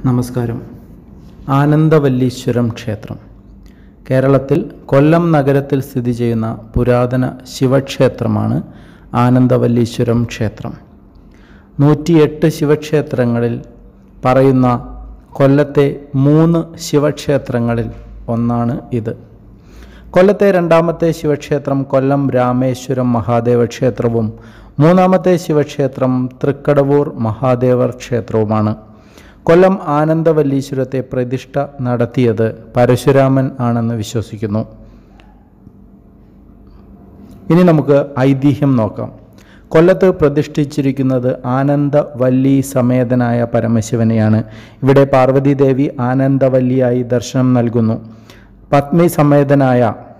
നമസ്കാരം ആനന്ദവല്ലീശ്വരം ക്ഷേത്രം കേരളത്തിൽ കൊല്ലം നഗരത്തിൽ സ്ഥിതി ചെയ്യുന്ന പുരാതന ശിവക്ഷേത്രമാണ് ആനന്ദവല്ലീശ്വരം ക്ഷേത്രം നൂറ്റിയെട്ട് ശിവക്ഷേത്രങ്ങളിൽ പറയുന്ന കൊല്ലത്തെ മൂന്ന് ശിവക്ഷേത്രങ്ങളിൽ ഒന്നാണ് ഇത് കൊല്ലത്തെ രണ്ടാമത്തെ ശിവക്ഷേത്രം കൊല്ലം രാമേശ്വരം മഹാദേവ ക്ഷേത്രവും മൂന്നാമത്തെ ശിവക്ഷേത്രം തൃക്കടവൂർ മഹാദേവർ ക്ഷേത്രവുമാണ് കൊല്ലം ആനന്ദവല്ലീശ്വരത്തെ പ്രതിഷ്ഠ നടത്തിയത് പരശുരാമൻ ആണെന്ന് വിശ്വസിക്കുന്നു ഇനി നമുക്ക് ഐതിഹ്യം നോക്കാം കൊല്ലത്ത് പ്രതിഷ്ഠിച്ചിരിക്കുന്നത് ആനന്ദവല്ലി സമേതനായ പരമശിവനെയാണ് ഇവിടെ പാർവതീദേവി ആനന്ദവല്ലിയായി ദർശനം നൽകുന്നു പത്നി സമേതനായ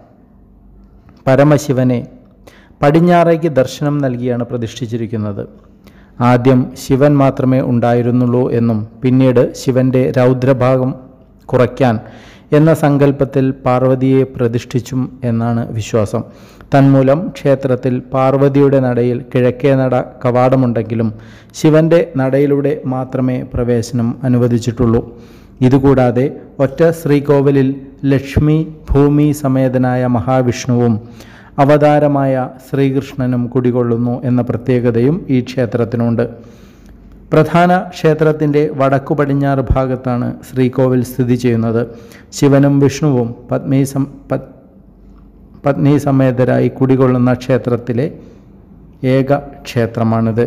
പരമശിവനെ പടിഞ്ഞാറേക്ക് ദർശനം നൽകിയാണ് പ്രതിഷ്ഠിച്ചിരിക്കുന്നത് ആദ്യം ശിവൻ മാത്രമേ ഉണ്ടായിരുന്നുള്ളൂ എന്നും പിന്നീട് ശിവൻ്റെ രൗദ്രഭാഗം കുറയ്ക്കാൻ എന്ന സങ്കല്പത്തിൽ പാർവതിയെ പ്രതിഷ്ഠിച്ചും എന്നാണ് വിശ്വാസം തന്മൂലം ക്ഷേത്രത്തിൽ പാർവതിയുടെ നടയിൽ കിഴക്കേ നട കവാടമുണ്ടെങ്കിലും ശിവൻ്റെ നടയിലൂടെ മാത്രമേ പ്രവേശനം അനുവദിച്ചിട്ടുള്ളൂ ഇതുകൂടാതെ ഒറ്റ ശ്രീകോവിലിൽ ലക്ഷ്മി ഭൂമി സമേതനായ മഹാവിഷ്ണുവും അവതാരമായ ശ്രീകൃഷ്ണനും കുടികൊള്ളുന്നു എന്ന പ്രത്യേകതയും ഈ ക്ഷേത്രത്തിനുണ്ട് പ്രധാന ക്ഷേത്രത്തിൻ്റെ വടക്കു പടിഞ്ഞാറ് ഭാഗത്താണ് ശ്രീകോവിൽ സ്ഥിതി ചെയ്യുന്നത് ശിവനും വിഷ്ണുവും പത്നി സം പത് പത്നി സമേതരായി കുടികൊള്ളുന്ന ക്ഷേത്രത്തിലെ ഏക ക്ഷേത്രമാണിത്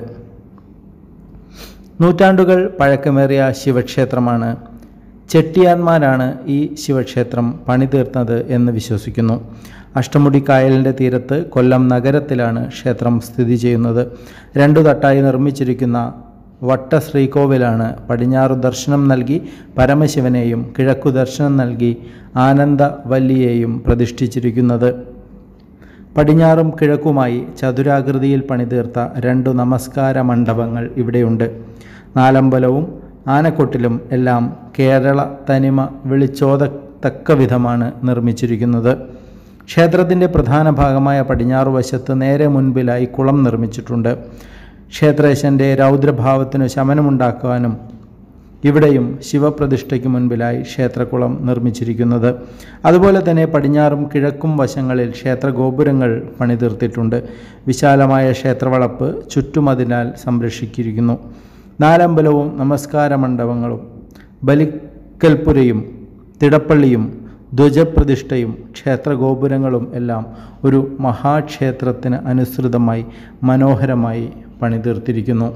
നൂറ്റാണ്ടുകൾ പഴക്കമേറിയ ശിവക്ഷേത്രമാണ് ചെട്ടിയാന്മാരാണ് ഈ ശിവക്ഷേത്രം പണിതീർത്തത് എന്ന് വിശ്വസിക്കുന്നു അഷ്ടമുടി കായലിൻ്റെ തീരത്ത് കൊല്ലം നഗരത്തിലാണ് ക്ഷേത്രം സ്ഥിതി ചെയ്യുന്നത് രണ്ടു തട്ടായി നിർമ്മിച്ചിരിക്കുന്ന വട്ട ശ്രീകോവിലാണ് പടിഞ്ഞാറു ദർശനം നൽകി പരമശിവനെയും കിഴക്കു ദർശനം നൽകി ആനന്ദവല്ലിയെയും പ്രതിഷ്ഠിച്ചിരിക്കുന്നത് പടിഞ്ഞാറും കിഴക്കുമായി ചതുരാകൃതിയിൽ പണിതീർത്ത രണ്ടു നമസ്കാര മണ്ഡപങ്ങൾ ഇവിടെയുണ്ട് നാലമ്പലവും ആനക്കൊട്ടിലും എല്ലാം കേരള തനിമ വിളിച്ചോതത്തക്ക വിധമാണ് നിർമ്മിച്ചിരിക്കുന്നത് ക്ഷേത്രത്തിൻ്റെ പ്രധാന ഭാഗമായ പടിഞ്ഞാറ് വശത്ത് നേരെ മുൻപിലായി കുളം നിർമ്മിച്ചിട്ടുണ്ട് ക്ഷേത്രേശൻ്റെ രൗദ്രഭാവത്തിനു ശമനമുണ്ടാക്കുവാനും ഇവിടെയും ശിവപ്രതിഷ്ഠയ്ക്ക് മുൻപിലായി ക്ഷേത്രക്കുളം നിർമ്മിച്ചിരിക്കുന്നത് അതുപോലെ തന്നെ പടിഞ്ഞാറും കിഴക്കും വശങ്ങളിൽ ക്ഷേത്ര ഗോപുരങ്ങൾ പണിതീർത്തിട്ടുണ്ട് വിശാലമായ ക്ഷേത്രവളപ്പ് ചുറ്റുമതിനാൽ സംരക്ഷിച്ചിരിക്കുന്നു നാലമ്പലവും നമസ്കാര മണ്ഡപങ്ങളും ബലിക്കൽപ്പുരയും തിടപ്പള്ളിയും ധ്വജപ്രതിഷ്ഠയും ക്ഷേത്രഗോപുരങ്ങളും എല്ലാം ഒരു മഹാക്ഷേത്രത്തിന് അനുസൃതമായി മനോഹരമായി പണിതീർത്തിരിക്കുന്നു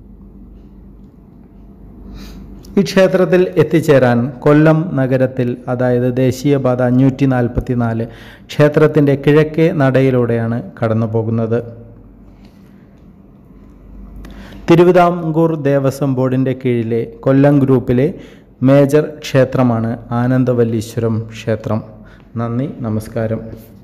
ഈ ക്ഷേത്രത്തിൽ എത്തിച്ചേരാൻ കൊല്ലം നഗരത്തിൽ അതായത് ദേശീയപാത അഞ്ഞൂറ്റി നാൽപ്പത്തി നാല് ക്ഷേത്രത്തിൻ്റെ കിഴക്കേ നടയിലൂടെയാണ് കടന്നു പോകുന്നത് തിരുവിതാംകൂർ ദേവസ്വം ബോർഡിൻ്റെ കീഴിലെ കൊല്ലം ഗ്രൂപ്പിലെ മേജർ ക്ഷേത്രമാണ് ആനന്ദവല്ലീശ്വരം ക്ഷേത്രം നന്ദി നമസ്കാരം